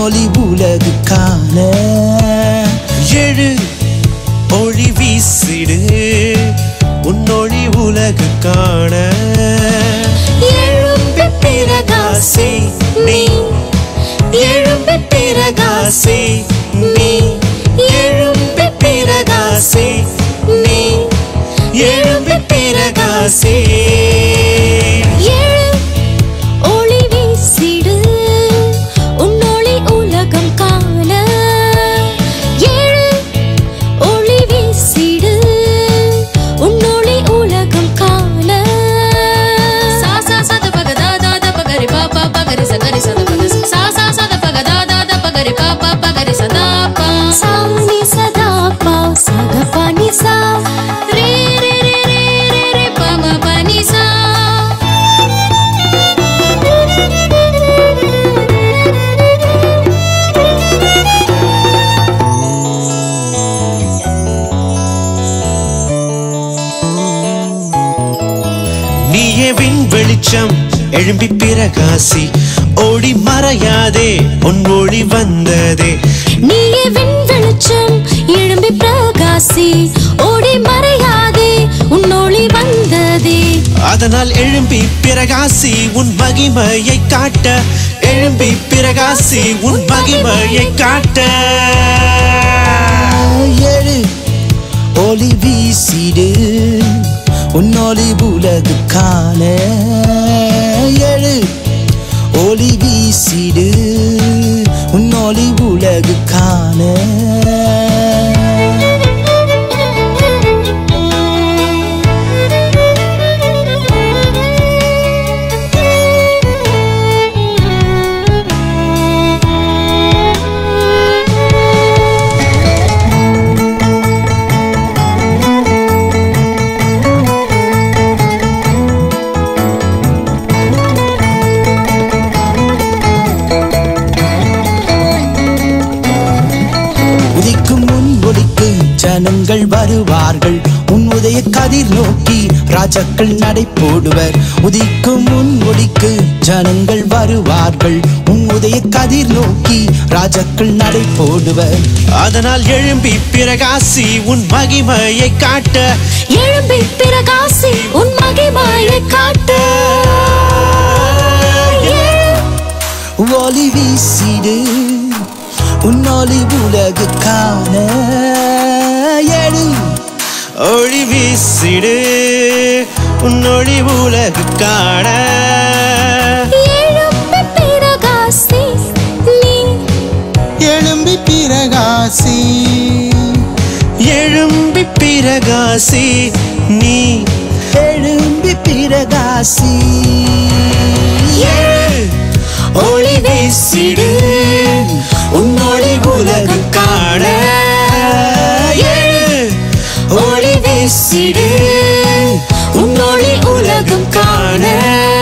உன்னொளி உலகு காண எழு ஒளி வீசிடு உன்னொளி உலகு காண எழும்பி பிரகாசி நீ எழும்பி பிரகாசி நீ எழும்பி பிரகாசி நீ எழும்பி பிரகாசி எழு ஒளி வீசிடு உன்னொளி உலகம் காண எழு ஒளி வீசிடு உன்னொளி உலகம் காண சா சா சா த பக தா தா த பகரி பா பா பகரி ச கரி ச த பக ச. சா சா சா த பக தா தா த பகரி பா பா பகரி ச தா பா. சாணி சதா பா சக பாணி சா ரே ரே ரே ரே ரே ரே ப ம ப நி சா. நீயே விண் வெளிச்சம் எழும்பி பிரகாசி ஓடி மறையாதே உன் ஒளி வந்ததே நீயே விண் வெளிச்சம் எழும்பி பிரகாசி ஓடி மறையாதே உன்னொளி வந்ததே அதனால் எழும்பி பிரகாசி உன் மகிமையை காட்ட எழும்பி பிரகாசி உன் மகிமையை காட்ட எழு ஒளி வீசிடு உன்னொளி உலகு காண எழு ஒளி வீசிடு உன்னொளி உலகு காண உதிக்கும் முன் ஒளிக்கு ஜனங்கள் வருவார்கள் உன் உதய கதிர் நோக்கி ராஜாக்கள் நடை போடுவர் உதிக்கும் முன் ஒளிக்கு ஜனங்கள் வருவார்கள் உன் உதய கதிர் நோக்கி ராஜாக்கள் நடை போடுவர் அதனால் எழும்பி பிரகாசி உன் மகிமையை காட்ட எழும்பி பிரகாசி உன் மகிமையை காட்டு எழு ஒளி வீசிடு உன்னொளி உலகு காண எழு ஒளி வீசிடு உன் ஒளி உலகு காண எழும்பி பிரகாசி நீ எழும்பி பிரகாசி எழும்பி பிரகாசி நீ எழும்பி பிரகாசி எழு ஒளி வீசிடு உன்னொளி உலகு காண எழு ஒளி வீசிடு உன்னொளி உலகம் காண